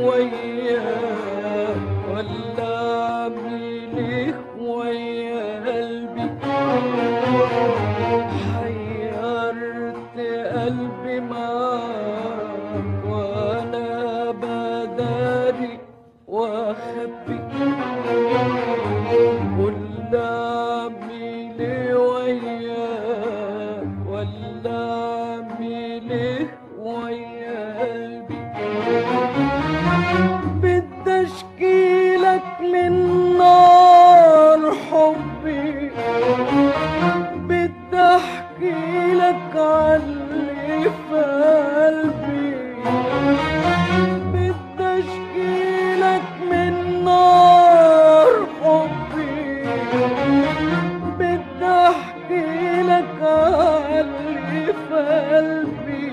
وياه ولا اعمل ايه ويا قلبي حيرت قلبي معاك وانا بداري واخبي قول اعمل ايه وياك ولا اعمل ايه ويا قلبي بدي اشكيلك من نار حبي بدي احكي لك عاللي في قلبي بدي اشكيلك من نار حبي بدي احكي لك عاللي في قلبي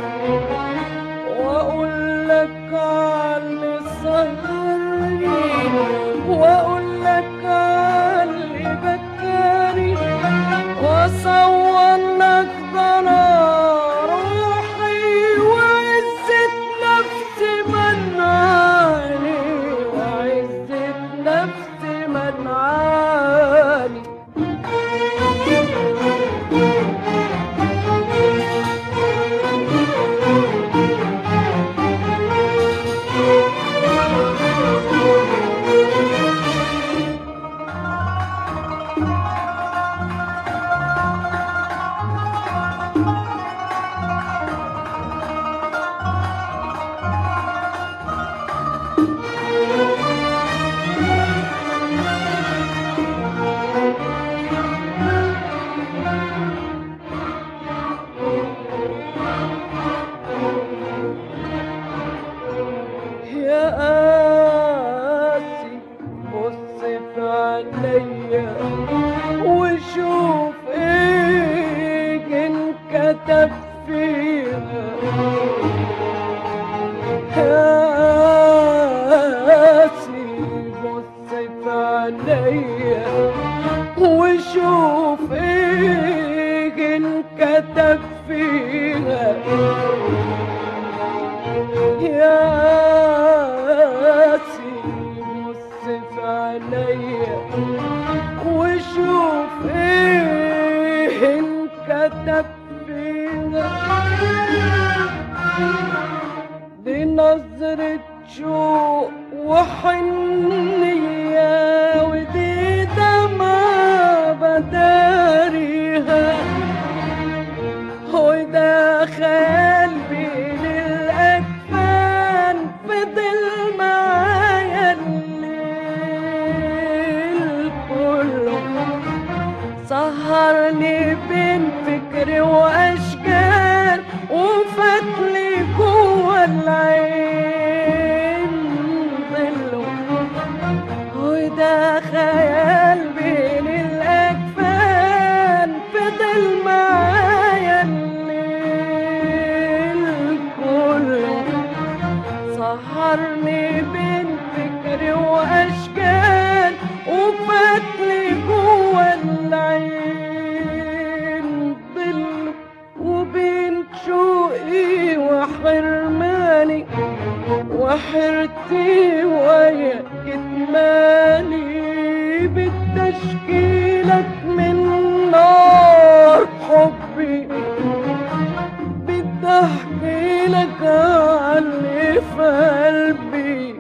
واقول لك عاللي سهرني واقول لك عاللي بكاني واصور لك ضنا روحي وعزة نفسي منعاني وعزة نفسي منعاني يا قاسي بص في عينيا وشوف ايه انكتب فيها يا قاسي بص في عينيا وشوف ايه انكتب فيها يا بص في عينيا وشوف ايه انكتب فيها دي نظرة شوق وحنية ودي دمعة بداريها وده خيال بين الأكفان فضل معايا الليل كله سهرني بين فكري وأشكال وفتلي جوا العين ظله وده خيال بين الأكفان فضل معايا الليل كله سهرني بين فكري وأشكال وفتلي جوا العين ظل وبين شوقي وحرماني وحرتي ويا كتماني بالتشكيلك من نار حبي بدي احكي لك عاللي في قلبي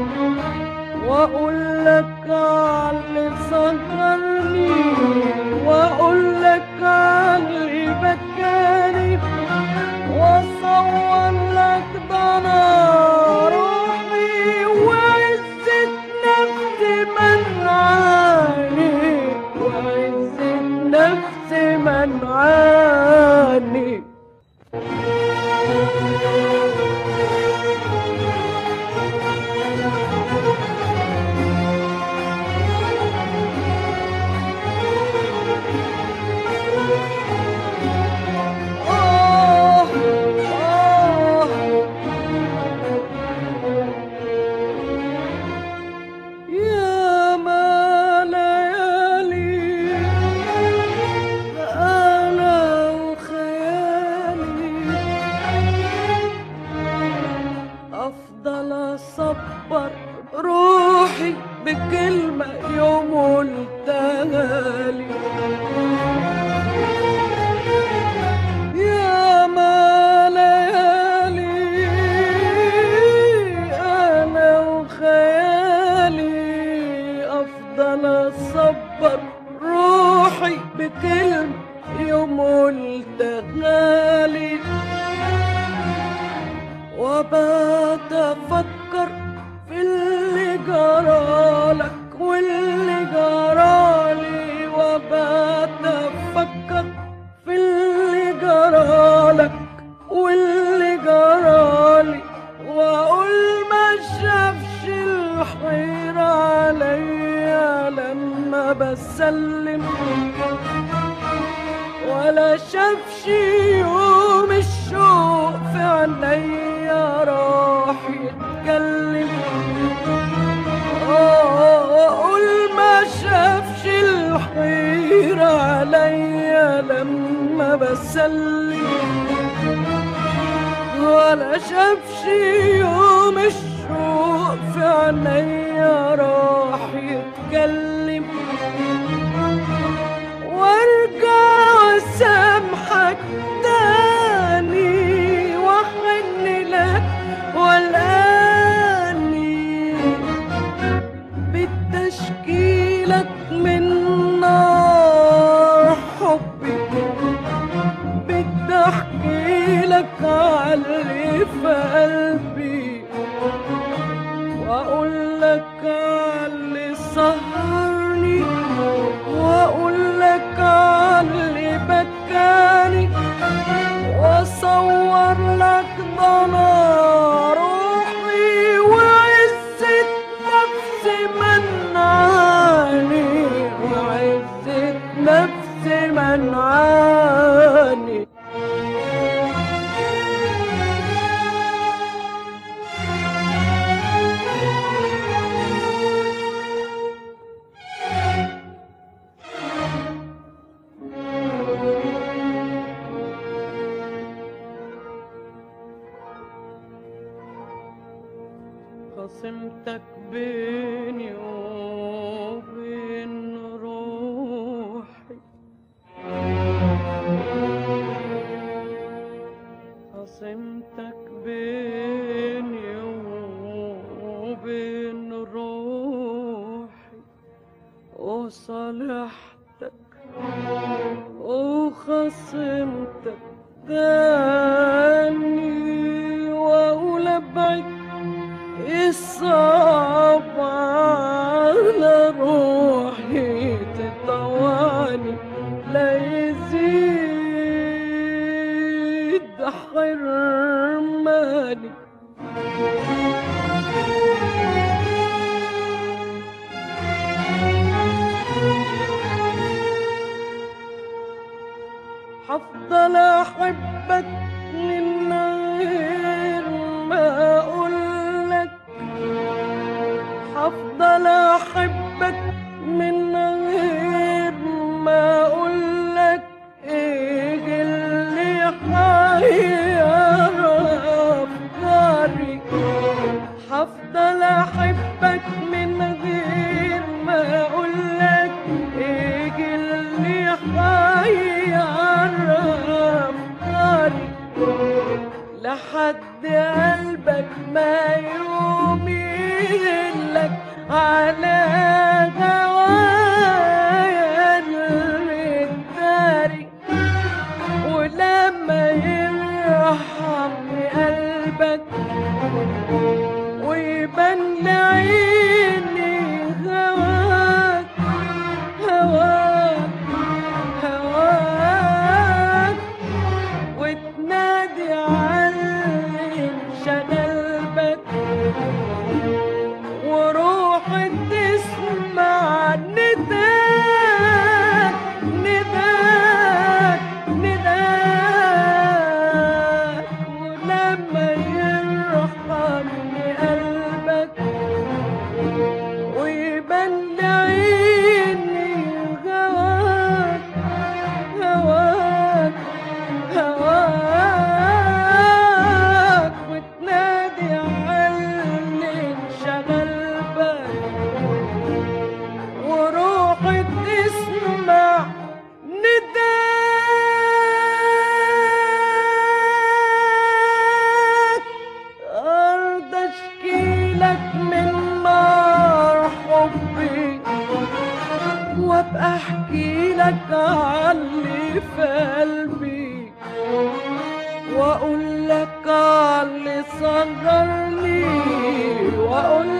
واقول لك عاللي سهرني واقول لك عاللي بكاني واصور لك ضنا روحي وعزة نفسي منعاني وعزة نفسي منعاني وبات افكر في اللي جرالك واللي جرالي وبات افكر في اللي جرالك واللي جرالي واقول ما شافش الحيرة عليا لما بسلم ولا شافش يوم الشوق في عينيا راح يتكلم آه، اقول ما شافش الحيرة عليا لما بسلم ولا شافش يوم الشوق في عينيا راح يتكلم وارجع اسامحك تاني واحن لك والاني بالتشكيلك من نار حبي بدي احكي لك عاللي في قلبي واقول لك عاللي سهرني واقول لك عاللي بكاني واصور لك ضنا روحي وعزة نفسي منعاني وعزة نفسي منعاني خصمتك بيني وبين روحي خصمتك بيني وبين روحي وصالحتك وخصمتك تاني واقول ابعد الصعب على روحي تطوعني لا يزيد حرماني حفضل احبك من غير ما اقولك حفضل احبك من غير ما اقولك ايه اللي حير افكاري حفضل احبك من غير ما اقولك ايه اللي حير افكاري لحد قلبك ما يميلك على هوايا المداري ولما يرحمني قلبك ويبان لعيني هواك هواك هواك وتنادي علي شغلبك وروحي تسمع نداك نداك نداك ولما يرحمني قلبك ويبان لعيني هواك هواك هواك وتنادي علي انشغل بك وروحي تسمع نداك أرض أشكيلك من نار حبي وابقى احكي لك عاللي في قلبي واقول لك عاللي صار تصغرني واقول